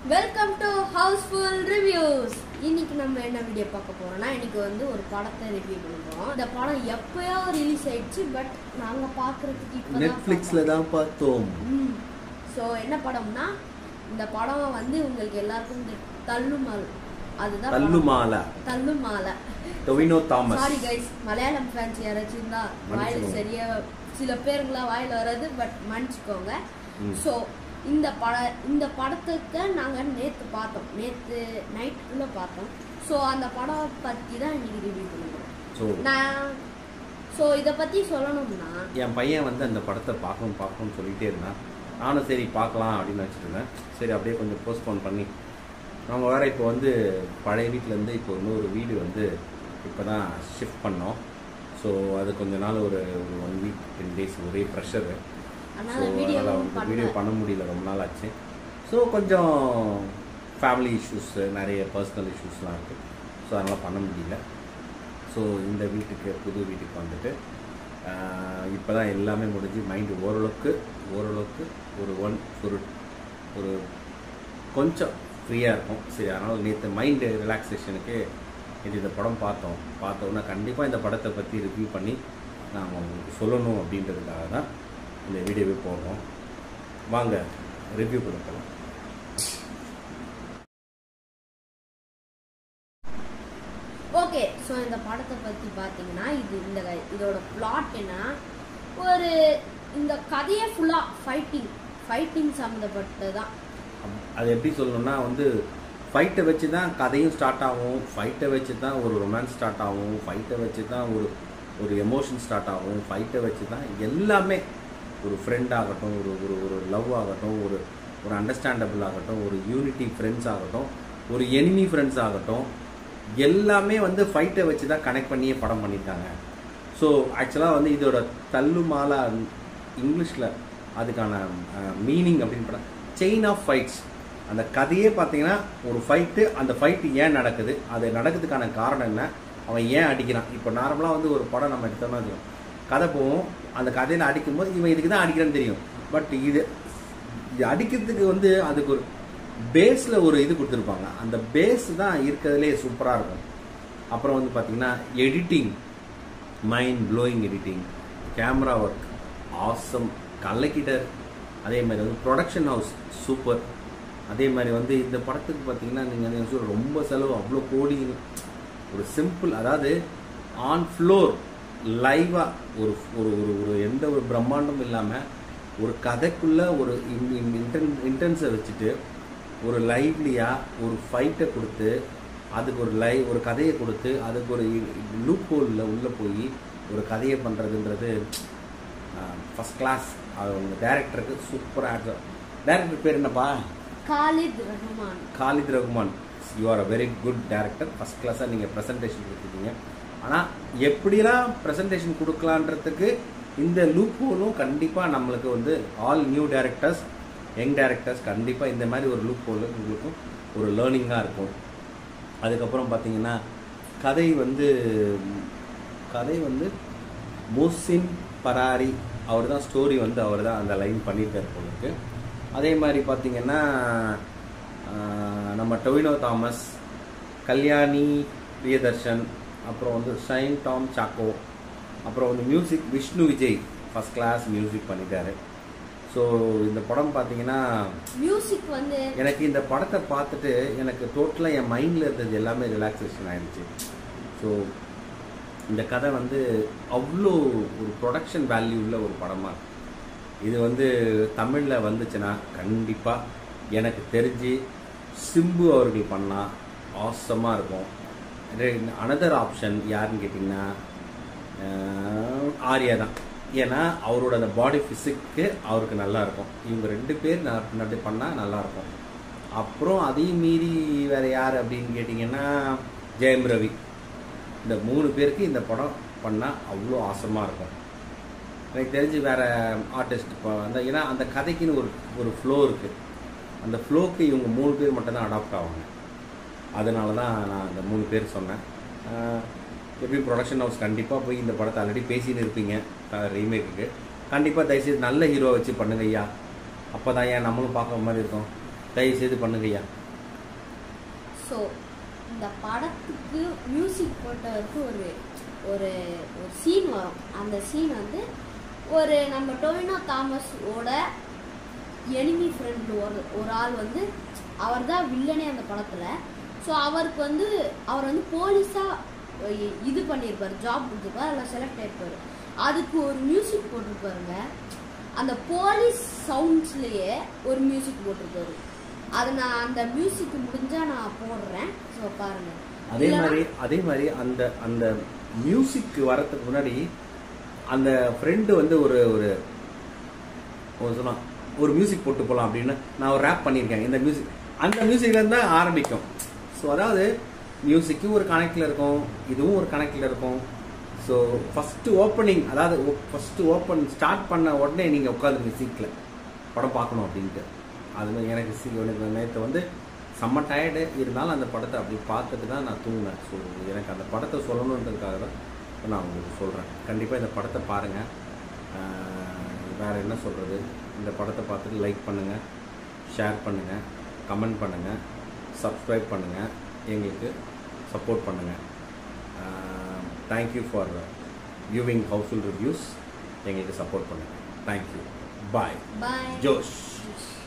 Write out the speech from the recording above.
Welcome to Housefull reviews இன்னைக்கு நம்ம என்ன வீடியோ பார்க்க போறோம்னா இன்னைக்கு வந்து ஒரு படத்தை ரிவ்யூ பண்ண போறோம் இந்த படம் எப்பயோ ரிலீஸ் ஆயிடுச்சு பட் நாங்க பார்க்கறதுக்கு இப்பதான் நெட்ஃபிளிக்ஸ்ல தான் பார்த்தோம் ஸோ என்ன படம்னா இந்த படம் வந்து உங்களுக்கு எல்லாருக்கும் இந்த தள்ளுமால் அதுதான் படம். தள்ளுமாலா தள்ளுமாலை Tovino Thomas sorry guys Malayalam fans யாராச்சும் இருந்தா வாயில மன்னிச்சுக்கோங்க. சரியா சில பேருக்குலாம் வாயில வராது பட் மன்னிச்சுக்கோங்க ம். ஸோ இந்த பட இந்த படத்துக்கு நாங்க நேத்து பார்த்தோம் நேத்து நைட்டுக்குள்ள பார்த்தோம் ஸோ அந்த படம் பத்தி தான் இன்னைக்கு ரிவ்யூ பண்ணுறோம் ஸோ நான் ஸோ இதை பத்தி சொல்லணும்னா என் பையன் வந்து அந்த படத்தை பார்க்கணும் பார்க்கணும்னு சொல்லிட்டே இருந்தான் நானும் சரி பார்க்கலாம் அப்படின்னு வச்சுட்டு இருந்தேன் சரி அப்படியே கொஞ்சம் போஸ்ட்போன் பண்ணி நம்ம வேற இப்போ வந்து பழைய வீட்டிலேருந்து இப்போ இன்னொரு வீடு வந்து இப்போ தான் ஷிஃப்ட் பண்ணோம் ஸோ அது கொஞ்ச நாள் ஒரு ஒரு ஒன் வீக் டென் டேஸ் ஒரே ப்ரெஷரு ஸோ அதனால அதனால் வீடியோவும் வந்து வீடியோ பண்ணல பண்ண முடியல ரொம்ப நாள் ஆச்சு ஸோ கொஞ்சம் ஃபேமிலி இஷ்யூஸ் நிறைய பர்சனல் இஷ்யூஸ்லாம் இருக்குது ஸோ அதனால் பண்ண முடியல ஸோ இந்த வீட்டுக்கு புது வீட்டுக்கு வந்துட்டு இப்போ தான் எல்லாமே முடிஞ்சு மைண்டு ஓரளவுக்கு ஓரளவுக்கு ஒரு ஒன் ஒரு ஒரு கொஞ்சம் ஃப்ரீயாக இருக்கும் சரி அதனால் நேற்று மைண்டு ரிலாக்ஸேஷனுக்கு இது இந்த படம் பார்த்தோம் பார்த்தோன்னா கண்டிப்பாக இந்த படத்தை பற்றி ரிவ்யூ பண்ணி நான் உங்களுக்கு சொல்லணும் அப்படின்றதுக்காக தான் இந்த வீடியோவே போடுறோம் வாங்க ரிவ்யூ கொடுக்கலாம் ஓகே ஸோ இந்த படத்தை பற்றி பார்த்தீங்கன்னா இது இந்த இதோட பிளாட் என்னன்னா ஒரு இந்த கதையே ஃபுல்லாக ஃபைட்டிங் ஃபைட்டிங் சம்மந்தப்பட்டது தான் அது எப்படி சொல்லணும்னா வந்து ஃபைட்டை வச்சு தான் கதையும் ஸ்டார்ட் ஆகும் ஃபைட்டை வச்சு தான் ஒரு ரொமான்ஸ் ஸ்டார்ட் ஆகும் ஃபைட்டை வச்சு தான் ஒரு ஒரு எமோஷன் ஸ்டார்ட் ஆகும் ஃபைட்டை வச்சு தான் எல்லாமே ஒரு ஃப்ரெண்ட் ஆகட்டும் ஒரு ஒரு ஒரு லவ் ஆகட்டும் ஒரு ஒரு அண்டர்ஸ்டாண்டபிள் ஆகட்டும் ஒரு யூனிட்டி ஃப்ரெண்ட்ஸ் ஆகட்டும் ஒரு எனிமி ஃப்ரெண்ட்ஸ் ஆகட்டும் எல்லாமே வந்து ஃபைட்டை வச்சு தான் கனெக்ட் பண்ணியே படம் பண்ணியிருக்காங்க ஸோ ஆக்சுவலாக வந்து இதோட தள்ளுமாலா இங்கிலீஷில் அதுக்கான மீனிங் அப்படின்னு படம் செயின் ஆஃப் ஃபைட்ஸ் அந்த கதையே பார்த்தீங்கன்னா ஒரு ஃபைட்டு அந்த ஃபைட்டு ஏன் நடக்குது அது நடக்கிறதுக்கான காரணம் என்ன அவன் ஏன் அடிக்கிறான் இப்போ நார்மலாக வந்து ஒரு படம் நம்ம எடுத்தோம்னா தெரியும் கதை போவோம் அந்த கதையில் அடிக்கும்போது இவன் இதுக்கு தான் அடிக்கிறான்னு தெரியும் பட் இது இது அடிக்கிறதுக்கு வந்து அதுக்கு ஒரு பேஸில் ஒரு இது கொடுத்துருப்பாங்க அந்த பேஸ் தான் இருக்கிறதுலே சூப்பராக இருக்கும் அப்புறம் வந்து பார்த்தீங்கன்னா editing mind blowing editing camera work awesome கலக்கிட்டர் அதே மாதிரி வந்து ப்ரொடக்ஷன் ஹவுஸ் சூப்பர் அதே மாதிரி வந்து இந்த படத்துக்கு பார்த்தீங்கன்னா நீங்கள் ரொம்ப செலவு அவ்வளோ கோடி ஒரு சிம்பிள் அதாவது ஆன் ஃப்ளோர் லைவாக ஒரு ஒரு ஒரு ஒரு எந்த ஒரு பிரம்மாண்டமும் இல்லாமல் ஒரு கதைக்குள்ள ஒரு இன்டென் இன்டென்ஸை வச்சுட்டு ஒரு லைவ்லியாக ஒரு ஃபைட்டை கொடுத்து அதுக்கு ஒரு லைவ் ஒரு கதையை கொடுத்து அதுக்கு ஒரு லூப் ஹோலில் உள்ளே போய் ஒரு கதையை பண்ணுறதுன்றது ஃபஸ்ட் கிளாஸ் அது உங்க டேரக்டருக்கு சூப்பராக ஆக்டர் டேரக்டர் பேர் என்னப்பா Khalid Rahman Khalid Rahman you are a very good director first கிளாஸாக நீங்கள் ப்ரெசன்டேஷன் கொடுத்துருக்கீங்க ஆனால் எப்படிலாம் ப்ரெசன்டேஷன் கொடுக்கலான்றதுக்கு இந்த லூப் ஹோலும் கண்டிப்பாக நம்மளுக்கு வந்து all new directors young directors கண்டிப்பாக இந்த மாதிரி ஒரு லூப் ஹோல் உங்களுக்கும் ஒரு லேர்னிங்காக இருக்கும் அதுக்கப்புறம் பார்த்தீங்கன்னா கதை வந்து கதை வந்து மோசின் பராரி அவர் தான் ஸ்டோரி வந்து அவர் தான் அந்த லைன் பண்ணியிருக்காரு போலுக்கு அதே மாதிரி பார்த்தீங்கன்னா ஆஹ், நம்ம டொவினோ தாமஸ் கல்யாணி பிரியதர்ஷன் அப்புறம் வந்து ஷைன் டாம் சாக்கோ அப்புறம் வந்து music Vishnu Vijay first class music பண்ணிட்டாரு ஸோ இந்த படம் பார்த்தீங்கன்னா மியூசிக் வந்து எனக்கு இந்த படத்தை பார்த்துட்டு எனக்கு டோட்டலாக என் மைண்டில் இருந்தது எல்லாமே ரிலாக்ஸேஷன் ஆயிடுச்சு ஸோ இந்த கதை வந்து அவ்வளோ ஒரு ப்ரொடக்ஷன் வேல்யூ உள்ள ஒரு படமாக இருக்கு. இது வந்து தமிழில் வந்துச்சுன்னா கண்டிப்பாக எனக்கு தெரிஞ்சு சிம்பு அவர்கள் பண்ணால் ஆசமாக இருக்கும் அனதர் ஆப்ஷன் யாருன்னு கேட்டிங்கன்னா அஹ், ஆர்யா தான் ஏன்னா அவரோட அந்த பாடி ஃபிசிக்கு அவருக்கு நல்லா இருக்கும் இவங்க ரெண்டு பேர் ந- நட்டு பண்ணால் நல்லா இருக்கும் அப்புறம் அதையும் மீறி வேற யார் அப்படின்னு கேட்டிங்கன்னா ஜெயம் ரவி இந்த மூணு பேருக்கு இந்த படம் பண்ணால் அவ்வளோ ஆசமாக இருக்கும் எனக்கு தெரிஞ்சு வேற ஆர்டிஸ்ட் இப்போ அந்த ஏன்னா அந்த கதைக்குன்னு ஒரு ஒரு ஃப்ளோ இருக்குது அந்த ஃப்ளோக்கு இவங்க மூணு பேர் மட்டும் தான் அடாப்ட் ஆவாங்க அதனால தான் நான் அந்த மூணு பேர் சொன்னேன் ஆஹ் எப்படியும் ப்ரொடக்ஷன் ஹவுஸ் கண்டிப்பாக போய் இந்த படத்தை ஆல்ரெடி பேசின்னு இருப்பீங்க ரீமேக்குக்கு கண்டிப்பாக தயவுசெய்து நல்ல ஹீரோ வச்சு பண்ணுங்க ஐயா அப்போ தான் ஏன் நம்மளும் பார்க்குற மாதிரி இருக்கும் தயவுசெய்து பண்ணுங்க ஐயா ஸோ இந்த படத்துக்கு மியூசிக் போட்டவருக்கு ஒரு ஒரு ஒரு சீன் வரும் அந்த சீன் வந்து ஒரு நம்ம டொவினோ தாமஸோட எனிமி ஃப்ரெண்ட் ஒரு ஒரு ஆள் வந்து அவர் தான் வில்லனே அந்த படத்தில் ஸோ அவருக்கு வந்து அவர் வந்து போலீஸாக இது பண்ணியிருப்பார் ஜாப் கொடுத்துருப்பார் அதில் செலக்ட் ஆயிருப்பார் அதுக்கு ஒரு மியூசிக் போட்டிருப்பாருங்க அந்த போலீஸ் சவுண்ட்ஸ்லேயே ஒரு மியூசிக் போட்டிருப்பாரு அது நான் அந்த மியூசிக் முடிஞ்சா நான் போடுறேன் ஸோ பாருங்க அதே இல்லைன்னா- மாதிரி அதே மாதிரி அந்த அந்த மியூசிக் வரதுக்கு முன்னாடி அந்த ஃப்ரெண்டு வந்து ஒரு ஒரு ஒரு சொன்னான் ஒரு மியூசிக் போட்டு போகலாம் அப்படின்னு நான் ஒரு ரேப் பண்ணியிருக்கேன் இந்த மியூசிக் அந்த மியூசிக்ல இருந்து தான் ஆரம்பிக்கும் ஸோ அதாவது மியூசிக்கும் ஒரு கணக்கில் இருக்கும் இதுவும் ஒரு கணக்கில் இருக்கும் ஸோ ஃபஸ்ட்டு ஓப்பனிங் அதாவது ஃபஸ்ட்டு ஓப்பன் ஸ்டார்ட் பண்ண உடனே நீங்கள் உட்காந்துருங்க சீட்டில் படம் பார்க்கணும் அப்படின்ட்டு அது மாதிரி எனக்கு சி எனக்கு நேற்று வந்து செம்ம டயர்டு இருந்தாலும் அந்த படத்தை அப்படி பார்த்துட்டு தான் நான் தூங்கினேன் ஸோ எனக்கு அந்த படத்தை சொல்லணுன்றதுக்காக தான் நான் உங்களுக்கு சொல்கிறேன் கண்டிப்பாக இந்த படத்தை பாருங்கள் வேறு என்ன சொல்கிறது இந்த படத்தை பார்த்துட்டு லைக் பண்ணுங்கள் ஷேர் பண்ணுங்கள் கமெண்ட் பண்ணுங்கள் சப்ஸ்கிரைப் பண்ணுங்கள் எங்களுக்கு சப்போர்ட் பண்ணுங்கள் thank you for viewing housefull reviews எங்களுக்கு சப்போர்ட் பண்ணுங்கள் தேங்க்யூ பாய் பாய் ஜோஷ்